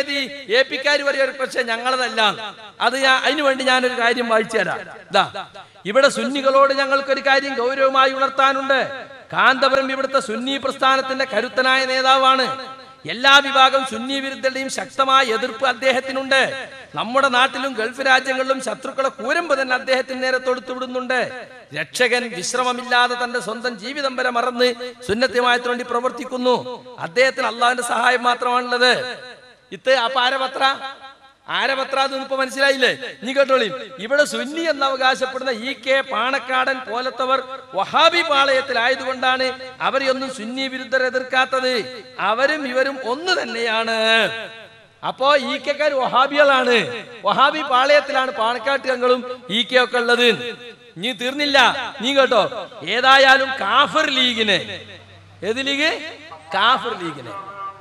വേദി എ പിക്കാർ പറയും പക്ഷെ ഞങ്ങളതല്ല അത് ഞാൻ അതിനു വേണ്ടി ഞാനൊരു കാര്യം വായിച്ചു തരാം ഇതാ ഇവിടെ സുന്നികളോട് ഞങ്ങൾക്കൊരു കാര്യം ഗൗരവമായി ഉണർത്താനുണ്ട് കാന്തപുരം ഇവിടുത്തെ സുന്നി പ്രസ്ഥാനത്തിന്റെ കരുത്തനായ നേതാവാണ് എല്ലാ വിഭാഗം സുന്നി വിരുദ്ധരുടെയും ശക്തമായ എതിർപ്പ് അദ്ദേഹത്തിനുണ്ട് നമ്മുടെ നാട്ടിലും ഗൾഫ് രാജ്യങ്ങളിലും ശത്രുക്കളെ കൂരമ്പ് തന്നെ അദ്ദേഹത്തിന് നേരെ തൊടുത്തുവിടുന്നുണ്ട് രക്ഷകൻ വിശ്രമമില്ലാതെ തന്റെ സ്വന്തം ജീവിതം വരെ മറന്ന് സുന്നത്യമായതിനു വേണ്ടി പ്രവർത്തിക്കുന്നു അദ്ദേഹത്തിന് അള്ളാഹിന്റെ സഹായം മാത്രമാണുള്ളത് ഇത് അപ്പൊ ആരപത്ര ആരപത്ര അതൊന്നും ഇപ്പൊ മനസ്സിലായില്ലേ നീ കേട്ടോളി ഇവിടെ സുന്നി എന്ന് അവകാശപ്പെടുന്ന ഇ കെ പാണക്കാടൻ പോലത്തവർ വഹാബി പാളയത്തിലായതുകൊണ്ടാണ് അവരെയൊന്നും സുന്നി വിരുദ്ധർ എതിർക്കാത്തത് അവരും ഇവരും ഒന്ന് തന്നെയാണ് അപ്പോ ഈ കെക്കാർ വഹാബികളാണ് വഹാബി പാളയത്തിലാണ് പാണക്കാട്ടുകങ്ങളും ഈ കെ ഒക്കെ ഉള്ളത് നീ തീർന്നില്ല നീ കേട്ടോ ഏതായാലും കാഫർ ലീഗിനെ ഏത് ലീഗ് കാഫർ ലീഗിനെ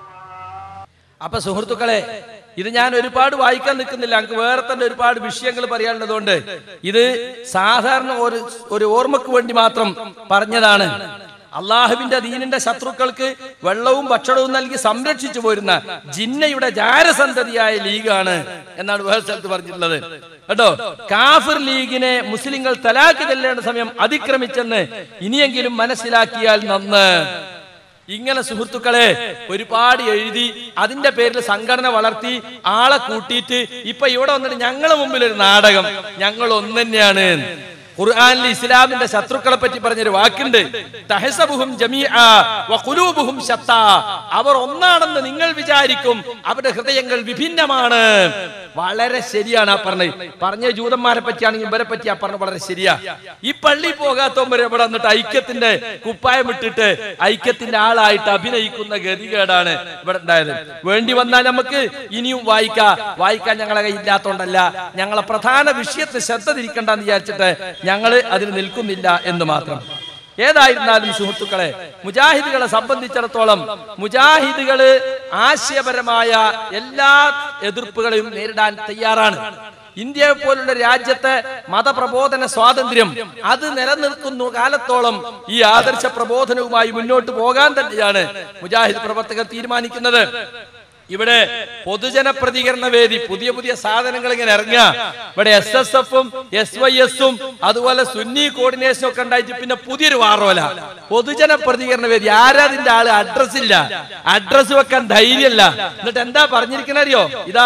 അപ്പൊ സുഹൃത്തുക്കളെ ഇത് ഞാൻ ഒരുപാട് വായിക്കാൻ നിൽക്കുന്നില്ല എനിക്ക് വേറെ തന്നെ ഒരുപാട് വിഷയങ്ങൾ പറയാനുള്ളതുകൊണ്ട് ഇത് സാധാരണ ഒരു ഒരു ഓർമ്മക്ക് വേണ്ടി മാത്രം പറഞ്ഞതാണ് അള്ളാഹുവിന്റെ ദീനിന്റെ ശത്രുക്കൾക്ക് വെള്ളവും ഭക്ഷണവും നൽകി സംരക്ഷിച്ചു പോരുന്ന ജിന്നയുടെ ജാരസന്തതിയായ ലീഗാണ് എന്നാണ് വേറെ സ്ഥലത്ത് പറഞ്ഞിട്ടുള്ളത് കേട്ടോ കാഫിർ ലീഗിനെ മുസ്ലിങ്ങൾ തലാക്ക് ചെല്ലേണ്ട സമയം അതിക്രമിച്ചെന്ന് ഇനിയെങ്കിലും മനസ്സിലാക്കിയാൽ നന്ന് ഇങ്ങനെ സുഹൃത്തുക്കളെ ഒരുപാട് എഴുതി അതിന്റെ പേരിൽ സംഘടന വളർത്തി ആളെ കൂട്ടിയിട്ട് ഇപ്പൊ ഇവിടെ വന്നിട്ട് ഞങ്ങളെ മുമ്പിൽ ഒരു നാടകം ഞങ്ങൾ ഒന്ന് തന്നെയാണ് ഖുർആനിൽ ഇസ്ലാമിന്റെ ശത്രുക്കളെ പറ്റി പറഞ്ഞൊരു വാക്കുണ്ട് തഹസബുഹും ജമീഅ വഖുലൂബുഹും ശത്താ അവർ ഒന്നാണെന്ന് നിങ്ങൾ വിചാരിക്കും അവരുടെ ഹൃദയങ്ങൾ വിഭിന്നമാണ് വളരെ ശരിയാണ് ആ പറഞ്ഞത് പറഞ്ഞ ജൂതന്മാരെ പറ്റിയാണെങ്കിൽ ഇവരെ പറ്റി ആ പറഞ്ഞ വളരെ ശരിയാ ഈ പള്ളി പോകാത്തവർ ഇവിടെ വന്നിട്ട് ഐക്യത്തിന്റെ കുപ്പായം ഇട്ടിട്ട് ഐക്യത്തിന്റെ ആളായിട്ട് അഭിനയിക്കുന്ന ഗതികേടാണ് ഇവിടെ ഉണ്ടായത് വേണ്ടി വന്നാൽ നമുക്ക് ഇനിയും വായിക്കാം വായിക്കാൻ ഞങ്ങളെ കയ്യില്ലാത്തോണ്ടല്ല ഞങ്ങളെ പ്രധാന വിഷയത്തിൽ ശ്രദ്ധ തിരിക്കണ്ടെന്ന് വിചാരിച്ചിട്ട് ഞങ്ങള് അതിന് നിൽക്കുന്നില്ല എന്ന് മാത്രം ഏതായിരുന്നാലും സുഹൃത്തുക്കളെ മുജാഹിദുകളെ സംബന്ധിച്ചിടത്തോളം മുജാഹിദുകള് ആശയപരമായ എല്ലാ എതിർപ്പുകളെയും നേരിടാൻ തയ്യാറാണ് ഇന്ത്യയെ പോലുള്ള രാജ്യത്തെ മതപ്രബോധന സ്വാതന്ത്ര്യം അത് നിലനിൽക്കുന്ന കാലത്തോളം ഈ ആദർശ പ്രബോധനവുമായി മുന്നോട്ട് പോകാൻ തന്നെയാണ് മുജാഹിദ് പ്രവർത്തകർ തീരുമാനിക്കുന്നത് ഇവിടെ പൊതുജന പ്രതികരണ വേദി പുതിയ പുതിയ സാധനങ്ങൾ ഇങ്ങനെ ഇറങ്ങുക ഇവിടെ എസ് എസ് എഫും എസ് വൈ എസും അതുപോലെ സുന്നി കോർഡിനേഷനും ഒക്കെ ഉണ്ടായിട്ട് പിന്നെ പുതിയൊരു വാറോല പൊതുജന പ്രതികരണ വേദി ആരാ അതിന്റെ ആള് അഡ്രസ് ഇല്ല അഡ്രസ് വെക്കാൻ ധൈര്യമല്ല എന്നിട്ട് എന്താ പറഞ്ഞിരിക്കുന്ന അറിയോ ഇതാ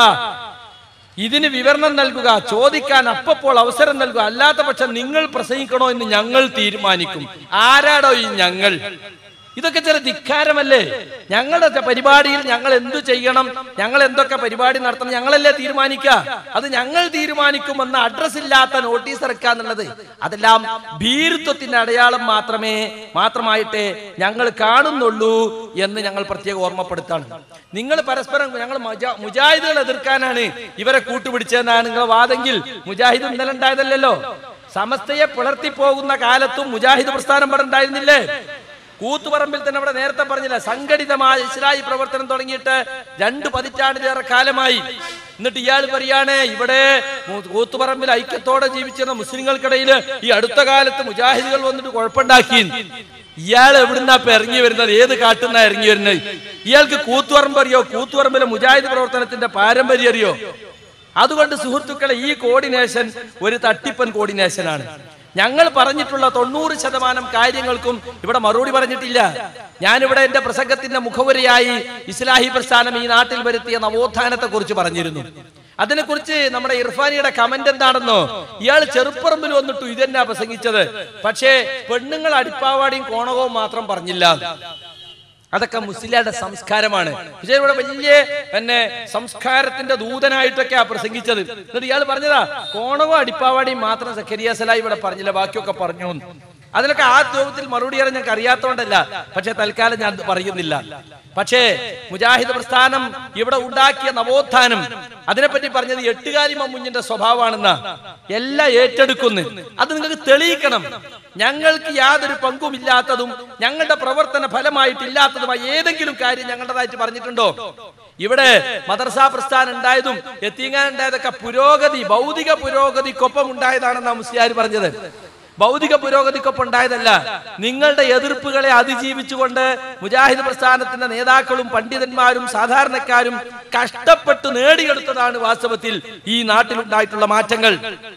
ഇതിന് വിവരണം നൽകുക ചോദിക്കാൻ അപ്പപ്പോൾ അവസരം നൽകുക അല്ലാത്ത പക്ഷം നിങ്ങൾ പ്രസംഗിക്കണോ എന്ന് ഞങ്ങൾ തീരുമാനിക്കും ആരാടോ ഈ ഞങ്ങൾ ഇതൊക്കെ ചില ധിക്കാരമല്ലേ ഞങ്ങളുടെ പരിപാടിയിൽ ഞങ്ങൾ എന്തു ചെയ്യണം ഞങ്ങൾ എന്തൊക്കെ പരിപാടി നടത്തണം ഞങ്ങളല്ലേ തീരുമാനിക്കുക അത് ഞങ്ങൾ തീരുമാനിക്കുമെന്ന അഡ്രസ് ഇല്ലാത്ത നോട്ടീസ് ഇറക്കുക എന്നുള്ളത് അതെല്ലാം ഭീരുത്വത്തിന്റെ അടയാളം മാത്രമേ മാത്രമായിട്ടേ ഞങ്ങൾ കാണുന്നുള്ളൂ എന്ന് ഞങ്ങൾ പ്രത്യേകം ഓർമ്മപ്പെടുത്താണ് നിങ്ങൾ പരസ്പരം ഞങ്ങൾ മുജാ- മുജാഹിദുകൾ എതിർക്കാനാണ് ഇവരെ കൂട്ടുപിടിച്ചതെന്നാണ് നിങ്ങളെ വാദെങ്കിൽ മുജാഹിദ് ഇന്നലെ ഉണ്ടായതല്ലല്ലോ സമസ്തയെ പുലർത്തി പോകുന്ന കാലത്തും മുജാഹിദ് പ്രസ്ഥാനം ഇവിടെ ഉണ്ടായിരുന്നില്ലേ കൂത്തുപറമ്പിൽ തന്നെ ഇവിടെ നേരത്തെ പറഞ്ഞില്ല സംഘടിതമായ ഇസ്ലായി പ്രവർത്തനം തുടങ്ങിയിട്ട് രണ്ട് പതിറ്റാണ്ടിലേറെ കാലമായി എന്നിട്ട് ഇയാൾ പറയാണ് ഇവിടെ മു- കൂത്തുപറമ്പിൽ ഐക്യത്തോടെ ജീവിച്ചിരുന്ന മുസ്ലിങ്ങൾക്കിടയിൽ ഈ അടുത്ത കാലത്ത് മുജാഹിദുകൾ വന്നിട്ട് കുഴപ്പമുണ്ടാക്കി ഇയാൾ എവിടുന്നാ ഇപ്പൊ ഇറങ്ങി വരുന്നത് ഏത് കാട്ടുന്ന ഇറങ്ങി വരുന്നത് ഇയാൾക്ക് കൂത്തുപറമ്പ് അറിയോ കൂത്തുപറമ്പിലെ മുജാഹിദ് പ്രവർത്തനത്തിന്റെ പാരമ്പര്യം അറിയോ അതുകൊണ്ട് സുഹൃത്തുക്കളെ ഈ കോർഡിനേഷൻ ഒരു തട്ടിപ്പൻ കോർഡിനേഷനാണ് ഞങ്ങൾ പറഞ്ഞിട്ടുള്ള തൊണ്ണൂറ് ശതമാനം കാര്യങ്ങൾക്കും ഇവിടെ മറുപടി പറഞ്ഞിട്ടില്ല ഞാനിവിടെ എന്റെ പ്രസംഗത്തിന്റെ മുഖവുരയായി ഇസ്ലാഹി പ്രസ്ഥാനം ഈ നാട്ടിൽ വരുത്തിയ നവോത്ഥാനത്തെ കുറിച്ച് പറഞ്ഞിരുന്നു അതിനെക്കുറിച്ച് നമ്മുടെ ഇർഫാനിയുടെ കമന്റ് എന്താണെന്നോ ഇയാൾ ചെറുപ്പറമ്പിൽ വന്നിട്ടു ഇതെന്നാ പ്രസംഗിച്ചത് പക്ഷേ പെണ്ണുങ്ങൾ അടിപ്പാവാടിയും കോണകവും മാത്രം പറഞ്ഞില്ല അതൊക്കെ മുസ്ലിങ്ങളുടെ സംസ്കാരമാണ് പക്ഷേ ഇവിടെ വലിയ പിന്നെ സംസ്കാരത്തിന്റെ ദൂതനായിട്ടൊക്കെയാ പ്രസംഗിച്ചത് എന്നിട്ട് ഇയാൾ പറഞ്ഞതാ കോണവും അടിപ്പാവാടിയും മാത്രം സക്കരിയാസലായി ഇവിടെ പറഞ്ഞില്ല ബാക്കിയൊക്കെ പറഞ്ഞു എന്ന്. അതിനൊക്കെ ആ ചോദ്യത്തിൽ മറുപടി അറിയാൻ ഞങ്ങൾക്ക് അറിയാത്തതുകൊണ്ടല്ല പക്ഷെ തൽക്കാലം ഞാൻ അത് പറയുന്നില്ല പക്ഷേ മുജാഹിദ് പ്രസ്ഥാനം ഇവിടെ ഉണ്ടാക്കിയ നവോത്ഥാനം അതിനെപ്പറ്റി പറഞ്ഞത് എട്ടുകാരി മമ്മുഞ്ഞിന്റെ സ്വഭാവമാണെന്ന എല്ലാം ഏറ്റെടുക്കുന്നു അത് നിങ്ങൾക്ക് തെളിയിക്കണം ഞങ്ങൾക്ക് യാതൊരു പങ്കുമില്ലാത്തതും ഞങ്ങളുടെ പ്രവർത്തന ഫലമായിട്ടില്ലാത്തതുമായ ഏതെങ്കിലും കാര്യം ഞങ്ങളുടേതായിട്ട് പറഞ്ഞിട്ടുണ്ടോ ഇവിടെ മദർസാ പ്രസ്ഥാനം ഉണ്ടായതും എത്തിങ്ങാൻ ഉണ്ടായതൊക്കെ പുരോഗതി ഭൗതിക പുരോഗതിക്കൊപ്പം ഉണ്ടായതാണെന്നാ മുസ്ലിയാർ പറഞ്ഞത് ഭൗതിക പുരോഗതിക്കൊപ്പം ഉണ്ടായതല്ല നിങ്ങളുടെ എതിർപ്പുകളെ അതിജീവിച്ചുകൊണ്ട് മുജാഹിദ് പ്രസ്ഥാനത്തിന്റെ നേതാക്കളും പണ്ഡിതന്മാരും സാധാരണക്കാരും കഷ്ടപ്പെട്ട് നേടിയെടുത്തതാണ് വാസ്തവത്തിൽ ഈ നാട്ടിലുണ്ടായിട്ടുള്ള മാറ്റങ്ങൾ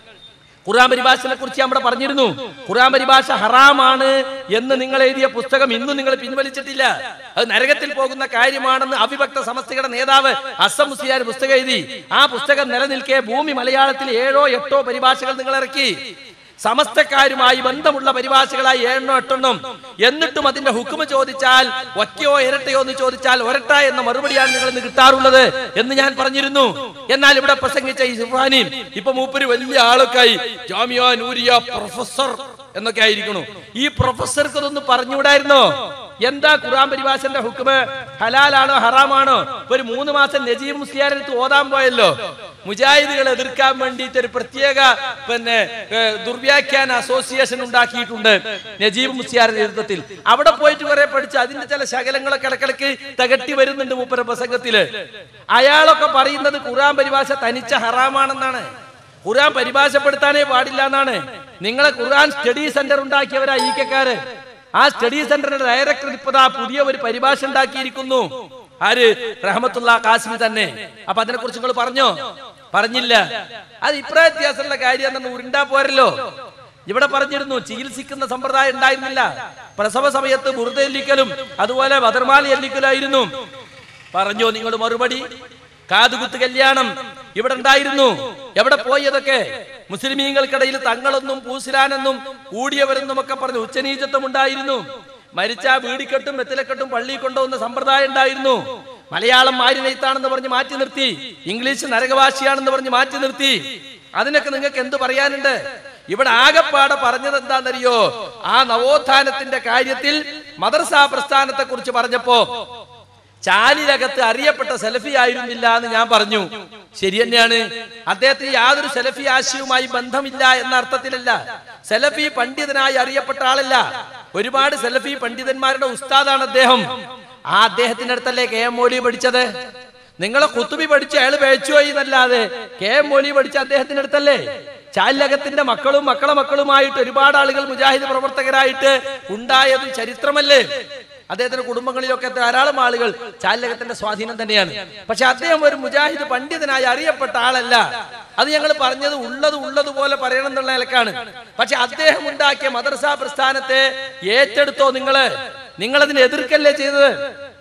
ഖുർആൻ പരിഭാഷനെ കുറിച്ച് നമ്മുടെ പറഞ്ഞിരുന്നു ഖുർആൻ പരിഭാഷ ഹറാമാണ് എന്ന് നിങ്ങൾ എഴുതിയ പുസ്തകം ഇന്നും നിങ്ങൾ പിൻവലിച്ചിട്ടില്ല അത് നരകത്തിൽ പോകുന്ന കാര്യമാണെന്ന് അവിഭക്ത സമസ്തയുടെ നേതാവ് അസം മുസ്ലിയാർ പുസ്തകം എഴുതി ആ പുസ്തകം നിലനിൽക്കെ ഭൂമി മലയാളത്തിൽ ഏഴോ എട്ടോ പരിഭാഷകൾ നിങ്ങൾ ഇറക്കി സമസ്തക്കാരുമായി ബന്ധമുള്ള പരിഭാഷകളായി ഏഴെണ്ണോ എട്ടെണ്ണം എന്നിട്ടും അതിന്റെ ഹുക്കുമ ചോദിച്ചാൽ ഒറ്റയോ ഇരട്ടയോ എന്ന് ചോദിച്ചാൽ ഒരട്ട എന്ന മറുപടിയാണ് നിങ്ങൾ ഇന്ന് കിട്ടാറുള്ളത് എന്ന് ഞാൻ പറഞ്ഞിരുന്നു എന്നാൽ ഇവിടെ പ്രസംഗിച്ച ഈ സുഹാനിയും ഇപ്പൊ മൂപ്പര് വലിയ ആളൊക്കെ ആയി ജാമിയ നൂരിയ പ്രൊഫസർ എന്നൊക്കെ ആയിരിക്കണു ഈ പ്രൊഫസർക്ക് ഇതൊന്ന് പറഞ്ഞുകൂടായിരുന്നോ എന്താ ഖുർആൻ പരിഭാഷന്റെ ഹുക്കുമ് ഹലാലാണോ ഹറാമാണോ ഇപ്പൊ ഒരു മൂന്ന് മാസം നജീബ് മുസ്ലിയാരടുത്ത് ഓതാൻ പോയല്ലോ മുജാഹിദുകൾ എതിർക്കാൻ വേണ്ടിയിട്ട് ഒരു പ്രത്യേക പിന്നെ ഏഹ്, ദുർവ്യാഖ്യാന അസോസിയേഷൻ ഉണ്ടാക്കിയിട്ടുണ്ട് നജീബ് മുസ്ലിയാരുടെ നേതൃത്വത്തിൽ അവിടെ പോയിട്ട് കുറെ പഠിച്ച് അതിന്റെ ചില ശകലങ്ങളൊക്കെ ഇടക്കിടക്ക് തകട്ടി വരുന്നുണ്ട് മൂപ്പര പ്രസംഗത്തില് അയാളൊക്കെ പറയുന്നത് ഖുർആൻ പരിഭാഷ തനിച്ച ഹറാമാണെന്നാണ് ഖുർആൻ പരിഭാഷപ്പെടുത്താനേ പാടില്ല എന്നാണ് നിങ്ങളെ ഖുർആൻ സ്റ്റഡി സെന്റർ ഉണ്ടാക്കിയവരാ ഈ കെക്കാര് ആ സ്റ്റഡി സെന്ററിന്റെ ഡയറക്ടർ ഇപ്പതാ പുതിയ ഒരു പരിഭാഷ ഉണ്ടാക്കിയിരിക്കുന്നു ആര് റഹമത്തുള്ള കാസിമി തന്നെ അപ്പൊ അതിനെ കുറിച്ച് നിങ്ങൾ പറഞ്ഞോ പറഞ്ഞില്ല അത് ഇപ്രായ വ്യത്യാസമുള്ള കാര്യം ഉരുണ്ടാ പോരല്ലോ ഇവിടെ പറഞ്ഞിരുന്നു ചികിത്സിക്കുന്ന സമ്പ്രദായം ഉണ്ടായിരുന്നില്ല പ്രസവ സമയത്ത് ബുറുതെല്ലിക്കലും അതുപോലെ ബദർമാലി എല്ലിക്കലായിരുന്നു പറഞ്ഞോ നിങ്ങൾ മറുപടി കാതുകുത്ത് കല്യാണം ഇവിടെ ഉണ്ടായിരുന്നു എവിടെ പോയതൊക്കെ മുസ്ലിമീങ്ങൾക്കിടയിൽ തങ്ങളെന്നും പൂസിലാനെന്നും കൂടിയവരെന്നും ഒക്കെ പറഞ്ഞ് ഉച്ചനീചത്വം ഉണ്ടായിരുന്നു മരിച്ച വീടിക്കെട്ടും വെത്തിലക്കെട്ടും പള്ളി കൊണ്ടുപോകുന്ന സമ്പ്രദായം ഉണ്ടായിരുന്നു മലയാളം മാരിനെയ്ത്താണെന്ന് പറഞ്ഞ് മാറ്റി നിർത്തി ഇംഗ്ലീഷ് നരകഭാഷയാണെന്ന് പറഞ്ഞ് മാറ്റി നിർത്തി അതിനൊക്കെ നിങ്ങൾക്ക് എന്ത് പറയാനുണ്ട് ഇവിടെ ആകപ്പാടെ പറഞ്ഞത് എന്താണെന്നറിയോ ആ നവോത്ഥാനത്തിന്റെ കാര്യത്തിൽ മദർസാ പ്രസ്ഥാനത്തെ കുറിച്ച് പറഞ്ഞപ്പോ ചാലിലകത്ത് അറിയപ്പെട്ട സെലഫി ആയിരുന്നില്ല എന്ന് ഞാൻ പറഞ്ഞു ശരി തന്നെയാണ് അദ്ദേഹത്തിന് യാതൊരു സെലഫി ആശയവുമായി ബന്ധമില്ല എന്ന അർത്ഥത്തിലല്ല സെലഫി പണ്ഡിതനായി അറിയപ്പെട്ട ആളല്ല ഒരുപാട് സെലഫി പണ്ഡിതന്മാരുടെ ഉസ്താദാണ് അദ്ദേഹം ആ അദ്ദേഹത്തിന്റെ അടുത്തല്ലേ കെ എം മൗലി പഠിച്ചത് നിങ്ങളെ കുത്തുബി പഠിച്ച് അയാൾ പേച്ചുപോയി എന്നല്ലാതെ കെ എം മൗലി പഠിച്ച അദ്ദേഹത്തിന്റെ അടുത്തല്ലേ ചാലകത്തിന്റെ മക്കളും മക്കളെ മക്കളുമായിട്ട് ഒരുപാട് ആളുകൾ മുജാഹിദ് പ്രവർത്തകരായിട്ട് ഉണ്ടായത് ചരിത്രമല്ലേ അദ്ദേഹത്തിന്റെ കുടുംബങ്ങളിലൊക്കെ ധാരാളം ആളുകൾ ചാലകത്തിന്റെ സ്വാധീനം തന്നെയാണ് പക്ഷെ അദ്ദേഹം ഒരു മുജാഹിദ് പണ്ഡിതനായി അറിയപ്പെട്ട ആളല്ല അത് ഞങ്ങൾ പറഞ്ഞത് ഉള്ളത് ഉള്ളതുപോലെ പറയണം എന്നുള്ള നിലക്കാണ് പക്ഷെ അദ്ദേഹം ഉണ്ടാക്കിയ മദ്രസ പ്രസ്ഥാനത്തെ ഏറ്റെടുത്തോ നിങ്ങള് നിങ്ങളതിനെ എതിർക്കല്ലേ ചെയ്തത്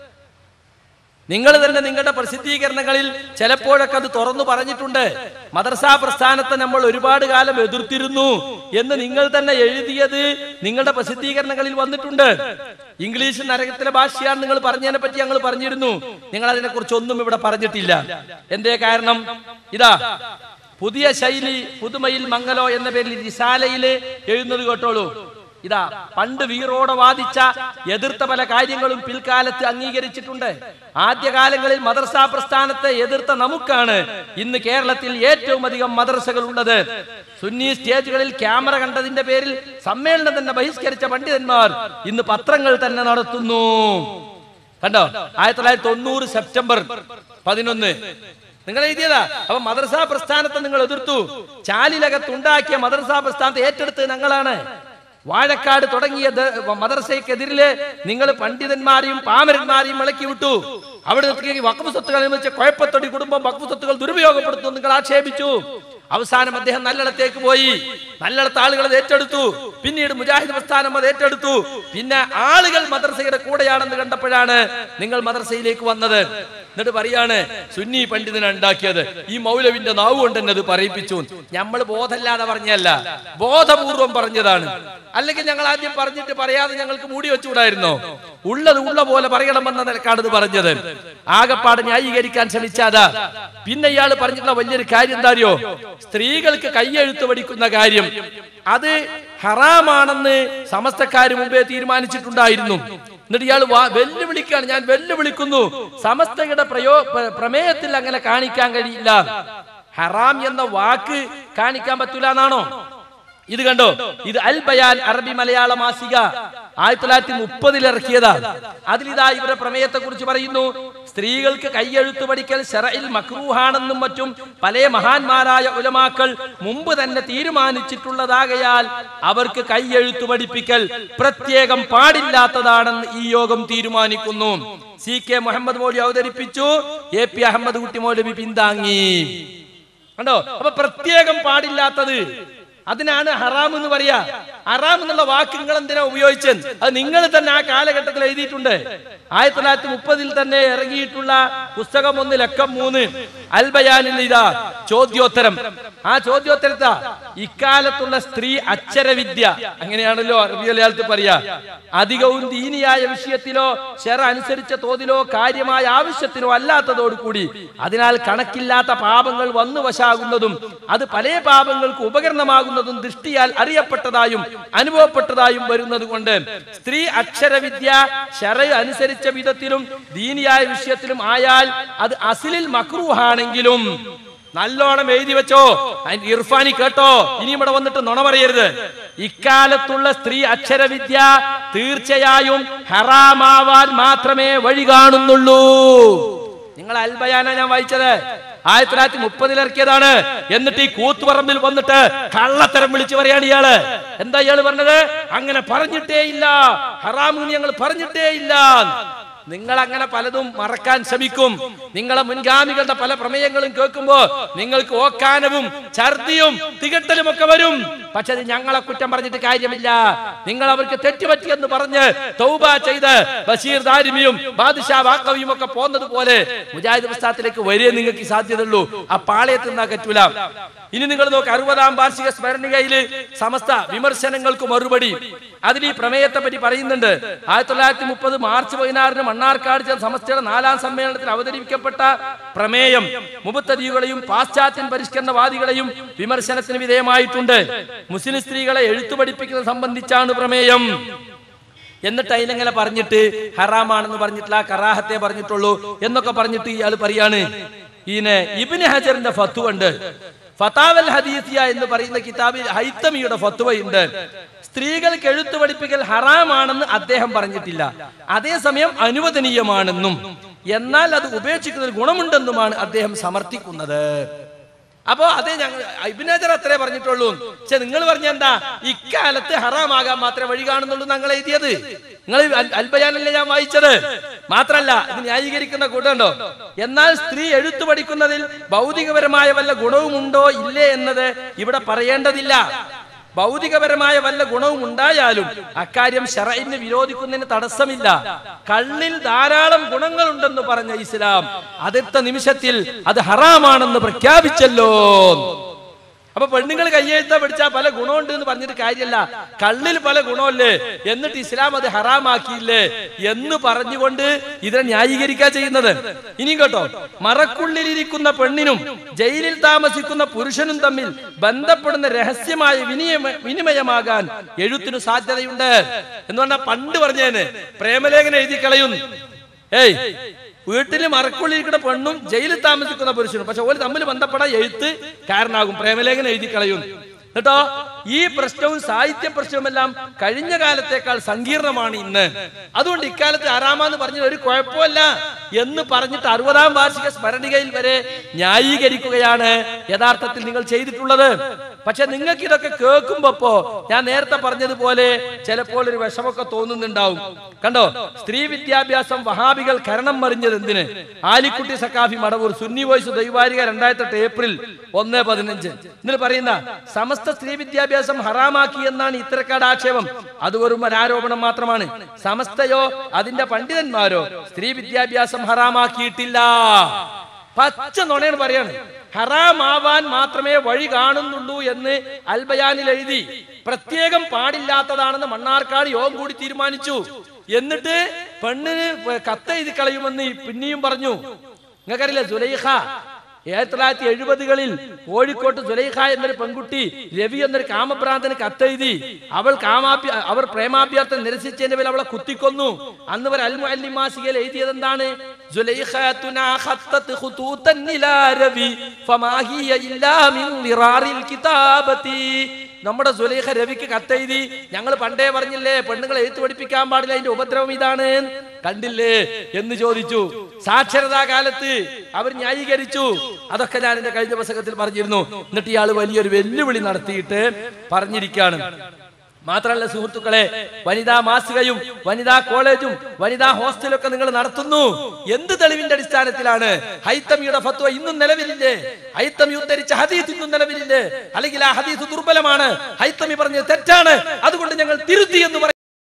നിങ്ങൾ തന്നെ നിങ്ങളുടെ പ്രസിദ്ധീകരണങ്ങളിൽ ചിലപ്പോഴൊക്കെ അത് തുറന്നു പറഞ്ഞിട്ടുണ്ട് മദർസാ പ്രസ്ഥാനത്തെ നമ്മൾ ഒരുപാട് കാലം എതിർത്തിരുന്നു എന്ന് നിങ്ങൾ തന്നെ എഴുതിയത് നിങ്ങളുടെ പ്രസിദ്ധീകരണങ്ങളിൽ വന്നിട്ടുണ്ട് ഇംഗ്ലീഷ് നരകത്തിലെ ഭാഷയാണ് നിങ്ങൾ പറഞ്ഞതിനെ പറ്റി ഞങ്ങൾ പറഞ്ഞിരുന്നു നിങ്ങൾ അതിനെ കുറിച്ച് ഒന്നും ഇവിടെ പറഞ്ഞിട്ടില്ല എന്തേ കാരണം ഇതാ പുതിയ ശൈലി പുതുമയിൽ മംഗലോ എന്ന പേരിൽ റിസാലയില് എഴുതുന്നത് കേട്ടോളൂ ഇതാ പണ്ട് വീറോടെ വാദിച്ച എതിർത്ത പല കാര്യങ്ങളും പിൽക്കാലത്ത് അംഗീകരിച്ചിട്ടുണ്ട് ആദ്യകാലങ്ങളിൽ മദ്രസ പ്രസ്ഥാനത്തെ എതിർത്ത നമുക്കാണ് ഇന്ന് കേരളത്തിൽ ഏറ്റവും അധികം മദ്രസകൾ ഉള്ളത് സുന്നി സ്റ്റേജുകളിൽ ക്യാമറ കണ്ടതിന്റെ പേരിൽ സമ്മേളനം തന്നെ ബഹിഷ്കരിച്ച പണ്ഡിതന്മാർ ഇന്ന് പത്രങ്ങൾ തന്നെ നടത്തുന്നു കണ്ടോ ആയിരത്തി തൊള്ളായിരത്തി തൊണ്ണൂറ് സെപ്റ്റംബർ പതിനൊന്ന് നിങ്ങൾ എഴുതിയതാ അപ്പൊ മദ്രസ പ്രസ്ഥാനത്തെ നിങ്ങൾ എതിർത്തു ചാലിലകത്തുണ്ടാക്കിയ മദ്രസ പ്രസ്ഥാനത്തെ ഏറ്റെടുത്ത് ഞങ്ങളാണ് വാഴക്കാട് തുടങ്ങിയ ദ- മദ്രസയ്ക്കെതിരില് നിങ്ങൾ പണ്ഡിതന്മാരെയും പാമരന്മാരെയും ഇളക്കി വിട്ടു അവിടെ നിർത്തി വഖഫ് സ്വത്തുകൾ അനുവദിച്ച കുഴപ്പത്തൊടി കുടുംബം വഖഫ് സ്വത്തുകൾ ദുരുപയോഗപ്പെടുത്തുന്നു നിങ്ങൾ ആക്ഷേപിച്ചു അവസാനം അദ്ദേഹം നല്ലിടത്തേക്ക് പോയി നല്ലിടത്ത് ആളുകൾ അത് ഏറ്റെടുത്തു പിന്നീട് മുജാഹിദ് പ്രസ്ഥാനം അത് ഏറ്റെടുത്തു പിന്നെ ആളുകൾ മദ്രസയുടെ കൂടെയാണെന്ന് കണ്ടപ്പോഴാണ് നിങ്ങൾ മദ്രസയിലേക്ക് വന്നത് എന്നിട്ട് പറയാണ് സുന്നി പണ്ഡിതനാണ് ഉണ്ടാക്കിയത് ഈ മൗലവിന്റെ നാവ് കൊണ്ട് തന്നെ അത് പറയിപ്പിച്ചു നമ്മൾ ബോധമില്ലാതെ പറഞ്ഞല്ല ബോധപൂർവം പറഞ്ഞതാണ് അല്ലെങ്കിൽ ഞങ്ങൾ ആദ്യം പറഞ്ഞിട്ട് പറയാതെ ഞങ്ങൾക്ക് മൂടി വെച്ചുകൂടായിരുന്നോ ഉള്ളത് ഉള്ള പോലെ പറയണമെന്ന നിലക്കാണ് ഇത് പറഞ്ഞത് ആകപ്പാട് ന്യായീകരിക്കാൻ ശ്രമിച്ചാതാ പിന്നെ ഇയാൾ പറഞ്ഞിട്ടുള്ള വലിയൊരു കാര്യം എന്താ അറിയോ സ്ത്രീകൾക്ക് കയ്യെഴുത്ത് പഠിക്കുന്ന കാര്യം അത് ഹറാമാണെന്ന് സമസ്തക്കാര് മുമ്പേ തീരുമാനിച്ചിട്ടുണ്ടായിരുന്നു എന്നിട്ട് ഇയാൾ വെല്ലുവിളിക്കാണ് ഞാൻ വെല്ലുവിളിക്കുന്നു സമസ്തയുടെ പ്രയോ പ്ര- പ്രമേയത്തിൽ അങ്ങനെ കാണിക്കാൻ കഴിയില്ല ഹറാം എന്ന വാക്ക് കാണിക്കാൻ പറ്റൂല എന്നാണോ ഇത് കണ്ടോ ഇത് അൽ ബയാൻ അറബി മലയാള മാസിക ആയിരത്തി തൊള്ളായിരത്തി മുപ്പതിൽ ഇറക്കിയതാണ് അതിലിതാ ഇവരുടെ പ്രമേയത്തെ കുറിച്ച് പറയുന്നു സ്ത്രീകൾക്ക് കൈയെഴുത്തു പഠിക്കൽ ഷറയിൽ മക്രൂഹാണെന്നും മറ്റും പല മഹാന്മാരായ ഉലമാക്കൾ മുമ്പ് തന്നെ തീരുമാനിച്ചിട്ടുള്ളതാകയാൽ അവർക്ക് കൈയെഴുത്തു പഠിപ്പിക്കൽ പ്രത്യേകം പാടില്ലാത്തതാണെന്ന് ഈ യോഗം തീരുമാനിക്കുന്നു സി കെ മുഹമ്മദ് മൗലവി അവതരിപ്പിച്ചു എ പി അഹമ്മദ് കുട്ടി മൗലവി പിന്താങ്ങി കണ്ടോ അപ്പൊ പ്രത്യേകം പാടില്ലാത്തത് അതിനാണ് ഹറാം എന്ന് പറയാ ഹറാം എന്നുള്ള വാക്ക് നിങ്ങൾ എന്തിനാ ഉപയോഗിച്ചത് അത് നിങ്ങൾ തന്നെ ആ കാലഘട്ടത്തിൽ എഴുതിയിട്ടുണ്ട് ആയിരത്തി തൊള്ളായിരത്തി മുപ്പതിൽ തന്നെ ഇറങ്ങിയിട്ടുള്ള പുസ്തകം ഒന്ന് ലക്കം മൂന്ന് അൽബയാനിൽ ഇതാ ചോദ്യോത്തരം ആ ചോദ്യോത്തരത്താ ഇക്കാലത്തുള്ള സ്ത്രീ അക്ഷരവിദ്യ അങ്ങനെയാണല്ലോ അറബി മലയാളത്തിൽ പറയാ അധികവും ദീനിയായ വിഷയത്തിലോ ശര അനുസരിച്ച തോതിലോ കാര്യമായ ആവശ്യത്തിനോ അല്ലാത്തതോടുകൂടി അതിനാൽ കണക്കില്ലാത്ത പാപങ്ങൾ വന്നു വശാകുന്നതും അത് പല പാപങ്ങൾക്ക് ഉപകരണമാകുന്നതും ദൃഷ്ടിയാൽ അറിയപ്പെട്ടതായും അനുഭവപ്പെട്ടതായും വരുന്നത് കൊണ്ട് സ്ത്രീ അക്ഷരവിദ്യ ശര അനുസരിച്ച വിധത്തിലും ദീനിയായ വിഷയത്തിലും ആയാൽ അത് അസിലിൽ മക്രൂഹാണെങ്കിലും നല്ലോണം എഴുതി വെച്ചോ അതിന് ഇർഫാനി കേട്ടോ ഇനി ഇവിടെ വന്നിട്ട് നുണ പറയരുത് ഇക്കാലത്തുള്ള സ്ത്രീ അക്ഷരവിദ്യ തീർച്ചയായും ഹറാമാവാൻ മാത്രമേ വഴി കാണുന്നുള്ളൂ നിങ്ങൾ അൽബയാന ഞാൻ വായിച്ചത് ആയിരത്തി തൊള്ളായിരത്തി മുപ്പതിൽ ഇറക്കിയതാണ് എന്നിട്ട് ഈ കൂത്തുപറമ്പിൽ വന്നിട്ട് കള്ളത്തരം വിളിച്ചു പറയാണ് ഇയാള് എന്താ ഇയാള് പറഞ്ഞത് അങ്ങനെ പറഞ്ഞിട്ടേ ഇല്ല ഹറാമൂന്ന് ഞങ്ങൾ പറഞ്ഞിട്ടേ ഇല്ല നിങ്ങൾ അങ്ങനെ പലതും മറക്കാൻ ശ്രമിക്കും നിങ്ങളെ മുൻഗാമികളുടെ പല പ്രമേയങ്ങളും കേൾക്കുമ്പോ നിങ്ങൾക്ക് ഓക്കാനവും ഛർദിയും തികട്ടലും ഒക്കെ വരും പക്ഷെ അത് ഞങ്ങളെ കുറ്റം പറഞ്ഞിട്ട് കാര്യമില്ല നിങ്ങൾ അവർക്ക് തെറ്റുപറ്റിയെന്ന് പറഞ്ഞ് തൗബ ചെയ്ത് ബഷീർ ദാരിമിയും ബാദുഷാ വാക്കവിയും ഒക്കെ പോകുന്നത് പോലെ മുജാഹിദ് പുസ്തകത്തിലേക്ക് വരിക നിങ്ങൾക്ക് സാധ്യതയുള്ളൂ ആ പാളയത്തിൽ നിന്നാ പറ്റൂല ഇനി നിങ്ങൾ നോക്ക് അറുപതാം വാർഷിക സ്മരണികയില് സമസ്ത വിമർശനങ്ങൾക്ക് മറുപടി അതിൽ ഈ പ്രമേയത്തെ പറ്റി പറയുന്നുണ്ട് ആയിരത്തി തൊള്ളായിരത്തി മുപ്പത് മാർച്ച് പതിനാറിന് മണ്ണാർക്കാട് ചേർന്ന സമസ്തയുടെ നാലാം സമ്മേളനത്തിൽ അവതരിപ്പിക്കപ്പെട്ട പ്രമേയം മുബത്തദീകളെയും പാശ്ചാത്യൻ പരിഷ്കരണവാദികളെയും വിമർശനത്തിന് വിധേയമായിട്ടുണ്ട് മുസ്ലിം സ്ത്രീകളെ എഴുത്തു പഠിപ്പിക്കുന്നത് സംബന്ധിച്ചാണ് പ്രമേയം എന്നിട്ട് അതിലെങ്ങനെ പറഞ്ഞിട്ട് ഹറാമാണെന്ന് പറഞ്ഞിട്ടില്ല കറാഹത്തെ പറഞ്ഞിട്ടുള്ളൂ എന്നൊക്കെ പറഞ്ഞിട്ട് ഇയാൾ പറയാണ് ഈനെ ഇബിന് ഹജറിന്റെ ഫത്വ ഉണ്ട് ഫതാവൽ ഹദീസിയ എന്ന് പറയുന്ന കിതാബിൽ ഹൈത്തമിയുടെ ഫത്വയുണ്ട് സ്ത്രീകൾക്ക് എഴുത്തു പഠിപ്പിക്കൽ ഹറാമാണെന്ന് അദ്ദേഹം പറഞ്ഞിട്ടില്ല അതേസമയം അനുവദനീയമാണെന്നും എന്നാൽ അത് ഉപേക്ഷിക്കുന്നതിൽ ഗുണമുണ്ടെന്നുമാണ് അദ്ദേഹം സമർത്ഥിക്കുന്നത് അപ്പോ അതേ ഞങ്ങൾ ഇബിനജർ അത്രേ പറഞ്ഞിട്ടുള്ളൂ പക്ഷെ നിങ്ങൾ പറഞ്ഞ എന്താ ഇക്കാലത്ത് ഹറാമാകാൻ മാത്രമേ വഴി കാണുന്നുള്ളൂ ഞങ്ങൾ എഴുതിയത് നിങ്ങൾ അൽബയാനല്ലേ ഞാൻ വായിച്ചത് മാത്രല്ല ഇത് ന്യായീകരിക്കുന്ന കൂട്ടുണ്ടോ എന്നാൽ സ്ത്രീ എഴുത്തു പഠിക്കുന്നതിൽ ഭൗതികപരമായ വല്ല ഗുണവുമുണ്ടോ ഇല്ലേ എന്നത് ഇവിടെ പറയേണ്ടതില്ല ഭൗതികപരമായ വല്ല ഗുണവും ഉണ്ടായാലും അക്കാര്യം ഷറയിന് വിരോധിക്കുന്നതിന് തടസ്സമില്ല കള്ളിൽ ധാരാളം ഗുണങ്ങളുണ്ടെന്ന് പറഞ്ഞ ഇസ്ലാം അടുത്ത നിമിഷത്തിൽ അത് ഹറാമാണെന്ന് പ്രഖ്യാപിച്ചല്ലോ അപ്പൊ പെണ്ണുങ്ങൾ കയ്യെഴുത്ത പഠിച്ചാൽ പല ഗുണമുണ്ട് എന്ന് പറഞ്ഞിട്ട് കാര്യമല്ല കള്ളിൽ പല ഗുണമല്ലേ എന്നിട്ട് ഇസ്ലാം അത് ഹറാമാക്കിയില്ലേ എന്ന് പറഞ്ഞുകൊണ്ട് ഇതിനെ ന്യായീകരിക്കാ ചെയ്യുന്നത് ഇനിയും കേട്ടോ മറക്കുള്ളിലിരിക്കുന്ന പെണ്ണിനും ജയിലിൽ താമസിക്കുന്ന പുരുഷനും തമ്മിൽ ബന്ധപ്പെടുന്ന രഹസ്യമായ വിനിയമ വിനിമയമാകാൻ എഴുത്തിനു സാധ്യതയുണ്ട് എന്ന് പറഞ്ഞാൽ പണ്ട് പറഞ്ഞേന് പ്രേമലേഖനം എഴുതി കളയും ഏയ് വീട്ടിൽ മറക്കുള്ളിരിക്കുന്ന പെണ്ണും ജയിലിൽ താമസിക്കുന്ന പുരുഷനും പക്ഷെ ഓര് തമ്മിൽ ബന്ധപ്പെടാൻ എഴുത്ത് കാരണമാകും പ്രേമലേഖനം എഴുതി കളയും കേട്ടോ ഈ പ്രശ്നവും സാഹിത്യ പ്രശ്നവുമെല്ലാം കഴിഞ്ഞ കാലത്തേക്കാൾ സങ്കീർണമാണ് ഇന്ന് അതുകൊണ്ട് ഇക്കാലത്ത് ആറാമാന്ന് പറഞ്ഞ ഒരു കുഴപ്പമല്ല എന്ന് പറഞ്ഞിട്ട് അറുപതാം വാർഷിക സ്മരണികയിൽ വരെ ന്യായീകരിക്കുകയാണ് യഥാർത്ഥത്തിൽ നിങ്ങൾ ചെയ്തിട്ടുള്ളത് പക്ഷെ നിങ്ങൾക്ക് ഇതൊക്കെ കേൾക്കുമ്പോ ഞാൻ നേരത്തെ പറഞ്ഞതുപോലെ ചിലപ്പോൾ ഒരു വിഷമൊക്കെ തോന്നുന്നുണ്ടാവും കണ്ടോ സ്ത്രീ വിദ്യാഭ്യാസം വഹാബികൾ കരണം മറിഞ്ഞത് എന്തിന് ആലിക്കുട്ടി സക്കാഫി മടവൂർ സുന്നി വോയിസ് ദൈവാരിക രണ്ടായിരത്തി എട്ട് ഏപ്രിൽ ഒന്ന് പതിനഞ്ച് ഇതിൽ പറയുന്ന സമസ്ത സ്ത്രീ വിദ്യാഭ്യാസം ഹറാമാക്കി എന്നാണ് ഇത്തരക്കാട് ആക്ഷേപം അത് വെറും ഒരു ആരോപണം മാത്രമാണ് സമസ്തയോ അതിന്റെ പണ്ഡിതന്മാരോ സ്ത്രീ വിദ്യാഭ്യാസം ഹറാമാക്കിയിട്ടില്ല പച്ച നുണയാണ് പറയാണ് ഹറാമാവാൻ മാത്രമേ വഴി കാണുന്നുള്ളൂ എന്ന് അൽബയാനിൽ എഴുതി പ്രത്യേകം പാടില്ലാത്തതാണെന്ന് മണ്ണാർക്കാട് യോഗം കൂടി തീരുമാനിച്ചു എന്നിട്ട് പെണ്ണിന് കത്തെഴുതി കളയുമെന്ന് പിന്നെയും പറഞ്ഞു നിങ്ങൾക്കറിയില്ല സുലൈഖ ആയിരത്തി തൊള്ളായിരത്തി എഴുപതുകളിൽ കോഴിക്കോട്ട് സുലൈഖ എന്നൊരു പെൺകുട്ടി രവി എന്നൊരു കാമഭ്രാന്തന് കത്തെഴുതി അവൾ കാമാഭ്യ അവർ പ്രേമാഭ്യർത്ഥന നിരസിച്ചതിന്റെ പേരിൽ അവളെ കുത്തിക്കൊന്നു അന്ന് അവർ അൽ മുഅല്ലിം മാസികയിൽ എഴുതിയത് എന്താണ് സുലൈഖത്തുനാ ഖത്തത്ത് ഖുതൂതൻ ഇലാ രവി ഫമാ ഹിയ ഇല്ലാ മിൻ ളിറാറിൽ കിതാബത്തി നമ്മുടെ സുലേഖ രവിക്ക് കത്തെഴുതി ഞങ്ങൾ പണ്ടേ പറഞ്ഞില്ലേ പെണ്ണുങ്ങളെ എഴുത്ത് പഠിപ്പിക്കാൻ പാടില്ല അതിന്റെ ഉപദ്രവം ഇതാണ് കണ്ടില്ലേ എന്ന് ചോദിച്ചു സാക്ഷരതാ കാലത്ത് അവർ ന്യായീകരിച്ചു അതൊക്കെ ഞാൻ എന്റെ കഴിഞ്ഞ പുസ്തകത്തിൽ പറഞ്ഞിരുന്നു എന്നിട്ട് ഇയാൾ വലിയൊരു വെല്ലുവിളി നടത്തിയിട്ട് പറഞ്ഞിരിക്കുകയാണ് മാത്രമല്ല സുഹൃത്തുക്കളെ വനിതാ മാസികയും വനിതാ കോളേജും വനിതാ ഹോസ്റ്റലും ഒക്കെ നിങ്ങൾ നടത്തുന്നു എന്ത് തെളിവിന്റെ അടിസ്ഥാനത്തിലാണ് ഹൈത്തമിയുടെ ഫത്വ ഇന്നും നിലവിലില്ലേ ഹൈത്തമി ഉദ്ധരിച്ച ഹദീസ് ഇന്നും നിലവിലില്ലേ അല്ലെങ്കിൽ ആ ഹദീസ് ദുർബലമാണ് ഹൈത്തമി പറഞ്ഞത് തെറ്റാണ് അതുകൊണ്ട് ഞങ്ങൾ തിരുത്തി എന്ന് പറയും